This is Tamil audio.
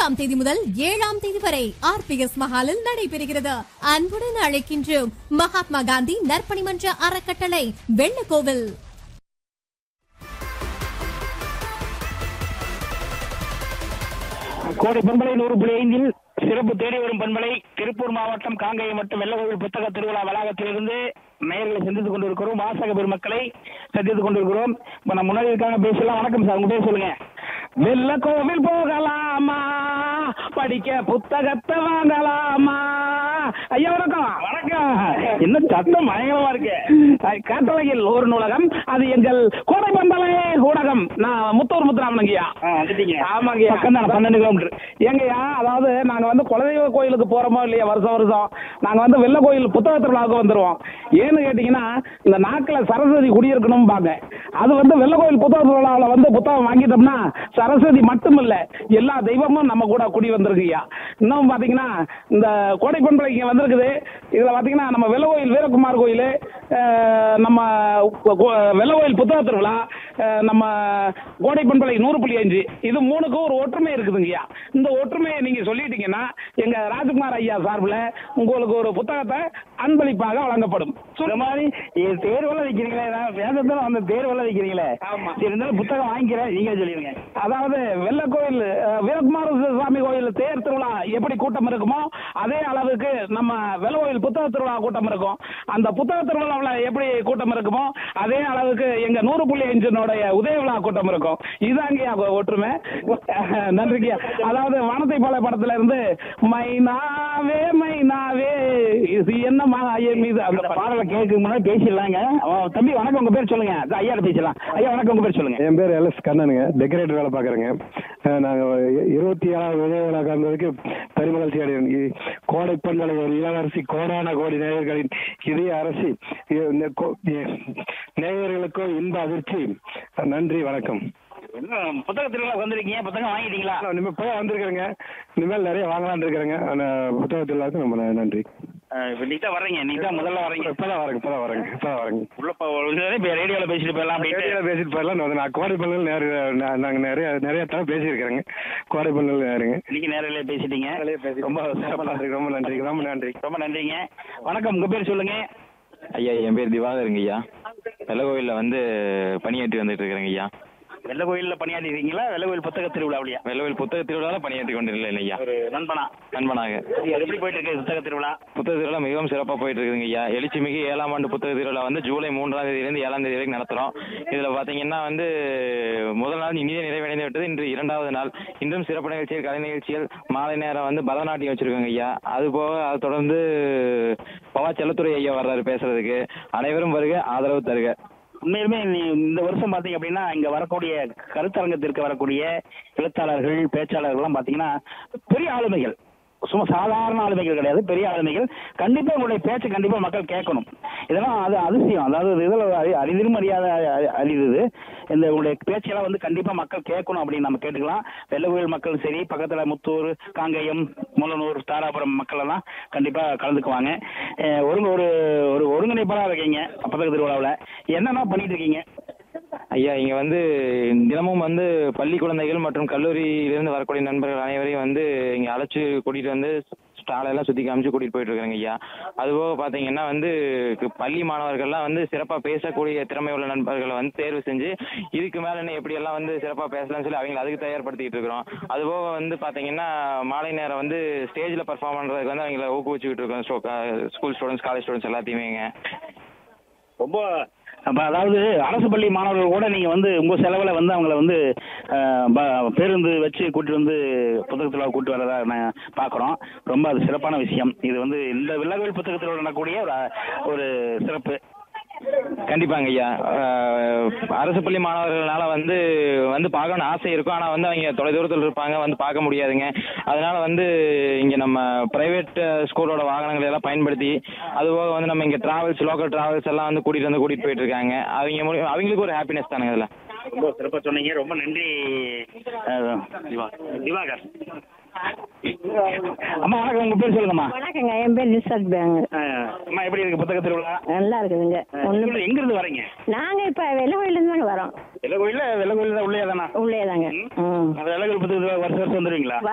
ஐந்தாம் தேதி முதல் ஏழாம் தேதி வரை ஆர்பிஎஸ் மஹாலில் நடைபெறுகிறது அன்புடன் அழைக்கின்றோம் மகாத்மா காந்தி நற்பணி மன்ற அறக்கட்டளை வெள்ளக்கோவில் கோடை பண்பலை நூறு புள்ளி ஐந்தில் சிறப்பு தேடி வரும் பண்பலை திருப்பூர் மாவட்டம் காங்கேயம் மற்றும் வெள்ளகோவில் புத்தக திருவிழா வளாகத்திலிருந்து நேர்களை சந்தித்துக் கொண்டிருக்கிறோம் வாசக பெருமக்களை சந்தித்துக் கொண்டிருக்கிறோம் இப்ப நம்ம முன்னாடி இருக்காங்க பேசலாம் வணக்கம் சார் உங்க பேர் சொல்லுங்க வெள்ள கோவில் போகலாமா படிக்க புத்தகத்தை வாங்கலாமா ஐயா வணக்கம் வணக்கம் என்ன சத்தம் பயங்கரமா இருக்கு அஹ், காட்டழகில் ஒரு நூலகம் அது எங்கள் கோடை பண்பலை ஊடகம் நான் முத்தூர் முத்துராமனுங்கய்யா ஆமாங்கய்யா பக்கம் தான் பன்னெண்டு கிலோமீட்டர் ஏங்கய்யா அதாவது நாங்க வந்து குலதெய்வ கோயிலுக்கு போறோமோ இல்லையா வருஷம் வருஷம் நாங்க வந்து வெள்ள கோயில் புத்தக திருவிழாவுக்கு வந்துருவோம் ஏன்னு கேட்டீங்கன்னா இந்த நாக்குல சரஸ்வதி குடியிருக்கணும் பாங்க அது வந்து வெள்ள கோயில் புத்தக திருவிழாவில் வந்து புத்தகம் வாங்கிட்டோம்னா சரஸ்வதி மட்டும் இல்ல எல்லா தெய்வமும் நம்ம கூட குடி வந்திருக்குய்யா இன்னும் பாத்தீங்கன்னா இந்த கோடை பண்பலை இங்க வந்திருக்குது இதுல பாத்தீங்கன்னா நம்ம வெள்ள கோயில் வீரகுமார் கோயில் அஹ், நம்ம கோ- வெள்ள கோயில் புத்தக திருவிழா அஹ், நம்ம கோடை பண்பலை நூறு புள்ளி அஞ்சு இது மூணுக்கும் ஒரு ஒற்றுமை இருக்குதுங்கய்யா இந்த ஒற்றுமையை நீங்க சொல்லிட்டீங்கன்னா எங்க ராஜ்குமார் ஐயா சார்பில் உங்களுக்கு ஒரு புத்தகத்தை அன்பளிப்பாக வழங்கப்படும் இந்த மாதிரி இது தேர்வெல்லாம் வைக்கிறீங்களே நான் வேதத்துல வந்து தேர்வெல்லாம் வைக்கிறீங்களே ஆமா. சரி இருந்தாலும் புத்தகம் வாங்கிக்கிறேன் நீங்களே சொல்லிடுங்க அதாவது வெள்ள கோயில் அஹ், வீரகுமார சுவாமி கோயில் தேர் திருவிழா எப்படி கூட்டம் இருக்குமோ அதே அளவுக்கு நம்ம வெள்ள கோயில் புத்தக திருவிழா கூட்டம் இருக்கும் அந்த புத்தக திருவிழாவில் எப்படி கூட்டம் இருக்குமோ அதே அளவுக்கு எங்க நூறு புள்ளி அஞ்சினுடைய உதய விழா கூட்டம் இருக்கும் இதாங்கய்யா ஒற்றுமை அஹ், நன்றிங்கய்யா அதாவது வானத்தை போல படத்துல இருந்து மைனாவே மைனாவே இது என்ன மாயம் இது அந்த அந்த பாடலை கேட்க முன்னாடி பேசிடலாங்க அவன் தம்பி வணக்கம் உங்க பேர் சொல்லுங்க அதான் ஐயா பேசலாம் ஐயா வணக்கம் உங்க பேர் சொல்லுங்க என் பேர் எல்எஸ் கண்ணனுங்க டெக்கரேட்டர் வேலை பார்க்குறேங்க நாங்கள் இருபத்தி ஏழாவது விஜய விழா காண்பதற்கு பெருமகிழ்ச்சி அடைகிறோம் இ- கோடை பெண்களை ஒரு இளவரசி கோடான கோடி நேயர்களின் இதய அரசி இ- இந்த கோ- இ- நேயர்களுக்கோ இன்ப அதிர்ச்சி நன்றி வணக்கம் என்ன புத்தக திருவிழா வந்திருக்கீங்க புத்தகம் வாங்கிட்டீங்களா இனிமேல் இப்போ வந்திருக்கிறேங்க இனிமேல் நிறைய வாங்கலாம்னு இருக்கிறேங்க ஆனால் புத்தகத்தில் ரொம்ப ந- நன்றி அஹ் இப்ப நீங்க வர்றீங்க நீங்க தான் முதல்ல வர்றீங்க இப்போ தான் வரேங்க இப்போ தான் வரேங்க இப்போ தான் வரேங்க உள்ள போ- இப்ப ரேடியோல பேசிட்டு போயிடலாம் அப்படின்ட்டு ரேடியோவில் பேசிட்டு போயிடலாம் நான் நான் கோடை பண்ணல் நிறைய நாங்கள் நிறைய நிறைய தடவை பேசியிருக்கிறேங்க கோடை பண்ணல் நேருங்க இன்னைக்கு நேரிலே பேசிட்டீங்க ரொம்ப ரொம்ப நன்றி ரொம்ப நன்றி ரொம்ப நன்றி ரொம்ப நன்றிங்க வணக்கம் உங்க பேர் சொல்லுங்க ஐயா என் பேர் திவாகருங்க ஐயா வெள்ளகோவிலில் வந்து பணியாற்றி வந்துட்டு இருக்கிறேங்க ஐயா வெள்ள கோயில்ல பணியாற்றிருக்கீங்களா வெள்ள கோயில் புத்தக திருவிழாவிலையா வெள்ளகோவில் புத்தக திருவிழாவில் பணியாற்றி கொண்டிருக்கேன் ஐயா ஒரு நண்பனா நண்பனாக அது எப்படி போயிட்டு இருக்கு புத்தக திருவிழா புத்தக திருவிழா மிகவும் சிறப்பாக போயிட்டு இருக்குதுங்க ஐயா எழுச்சிமிகு ஏழாம் ஆண்டு புத்தக திருவிழா வந்து ஜூலை மூன்றாம் தேதியிலிருந்து ஏழாம் தேதி வரைக்கும் நடத்துகிறோம் இதில் பார்த்தீங்கன்னா வந்து முதல் நாள் இனிதே நிறைவடைந்து விட்டது இன்று இரண்டாவது நாள் இன்றும் சிறப்பு நிகழ்ச்சிகள் கலை நிகழ்ச்சிகள் மாலை நேரம் வந்து பரதநாட்டியம் வச்சிருக்கோங்க ஐயா அது போக அதை தொடர்ந்து பவா செல்லத்துறை ஐயா வர்றாரு பேசுறதுக்கு அனைவரும் வருக ஆதரவு தருக உண்மையிலுமே நீ- இந்த வருஷம் பாத்தீங்க அப்படின்னா இங்க வரக்கூடிய கருத்தரங்கத்திற்கு வரக்கூடிய எழுத்தாளர்கள் பேச்சாளர்கள்லாம் பாத்தீங்கன்னா பெரிய ஆளுமைகள் சும்மா சாதாரண ஆளுமைகள் கிடையாது பெரிய ஆளுமைகள் கண்டிப்பா உங்களுடைய பேச்சை கண்டிப்பா மக்கள் கேட்கணும் இதெல்லாம் அது அதிசயம் அதாவது இதில் அரிதிலும் அறியாத அ- அரிது இந்த உங்களுடைய பேச்செல்லாம் வந்து கண்டிப்பா மக்கள் கேட்கணும் அப்படின்னு நம்ம கேட்டுக்கலாம் வெள்ளகோயில் மக்களும் சரி பக்கத்துல முத்தூர் காங்கேயம் முள்ளனூர் தாராபுரம் மக்கள் எல்லாம் கண்டிப்பா கலந்துக்குவாங்க அஹ் ஒரு ஒரு ஒரு ஒருங்கிணைப்பாளா இருக்கீங்க புத்தக திருவிழாவில் என்னென்ன பண்ணிட்டு இருக்கீங்க ஐயா இங்க வந்து தினமும் வந்து பள்ளி குழந்தைகள் மற்றும் கல்லூரியிலிருந்து வரக்கூடிய நண்பர்கள் அனைவரையும் வந்து இங்க அழைச்சு கூட்டிட்டு வந்து ஸ்டால் எல்லாம் சுத்தி காமிச்சு கூட்டிட்டு போயிட்டு இருக்காங்க ஐயா அதுபோக பாத்தீங்கன்னா வந்து கு- பள்ளி மாணவர்கள்லாம் வந்து சிறப்பா பேசக்கூடிய திறமை உள்ள நண்பர்களை வந்து தேர்வு செஞ்சு இதுக்கு மேல இன்னும் எப்படி எல்லாம் வந்து சிறப்பா பேசலாம்னு சொல்லி அவங்களை அதுக்கு தயார்படுத்திட்டு இருக்கிறோம் அதுபோக வந்து பாத்தீங்கன்னா மாலை நேரம் வந்து ஸ்டேஜ்ல பர்ஃபார்ம் பண்றதுக்கு வந்து அவங்களை ஊக்குவிச்சுக்கிட்டு இருக்கோம் ஸ்கூல் ஸ்டூடெண்ட்ஸ் காலேஜ் ஸ்டூடெண்ட்ஸ் எல்லாத்தையுமேங்க ரொம்ப அப்ப அதாவது அரசு பள்ளி மாணவர்கள் கூட நீங்க வந்து உங்க செலவுல வந்து அவங்கள வந்து அஹ், ப- பேருந்து வச்சு கூட்டிட்டு வந்து புத்தகத்தில் கூட்டி வரதா நான் பார்க்குறோம் ரொம்ப அது சிறப்பான விஷயம் இது வந்து இந்த வில்லகோயில் புத்தகத்தில் நடக்கக்கூடிய ஒரு ஒரு சிறப்பு கண்டிப்பாங்க ஐயா அஹ், அரசு பள்ளி மாணவர்களால வந்து வந்து பார்க்கணும்னு ஆசை இருக்கும் ஆனால் வந்து அவங்க தொலைதூரத்தில் இருப்பாங்க வந்து பார்க்க முடியாதுங்க அதனால வந்து இங்கே நம்ம பிரைவேட் ஸ்கூலோட வாகனங்களை எல்லாம் பயன்படுத்தி அதுபோக வந்து நம்ம இங்கே டிராவல்ஸ் லோக்கல் டிராவல்ஸ் எல்லாம் வந்து கூட்டிகிட்டு வந்து கூட்டிகிட்டு போயிட்டு இருக்காங்க அவங்க மூலியம் அவங்களுக்கு ஒரு ஹாப்பினஸ் தானுங்க இதில் ரொம்ப சிறப்பாக சொன்னீங்க ரொம்ப நன்றி அஹ், திவா திவாகர் அம்மா வணக்கம் உங்க பேர் சொல்லுங்கம்மா வணக்கங்க என் பேர் நிசாத் பேங்க அஹ், அம்மா எப்படி இருக்கு புத்தக திருவிழா நல்லா இருக்குதுங்க ஒண்ணு எங்க- எங்க இருந்து வரீங்க நாங்க இப்ப வெள்ளகோயில தாங்க வரோம் வெள்ளகோயில வெள்ளகோயில் தான் உள்ளே தானா உள்ளே தாங்க ம் வெள்ளகோயில் புத்தகத்தில் வருஷம் வருஷம் வந்துடுவீங்களா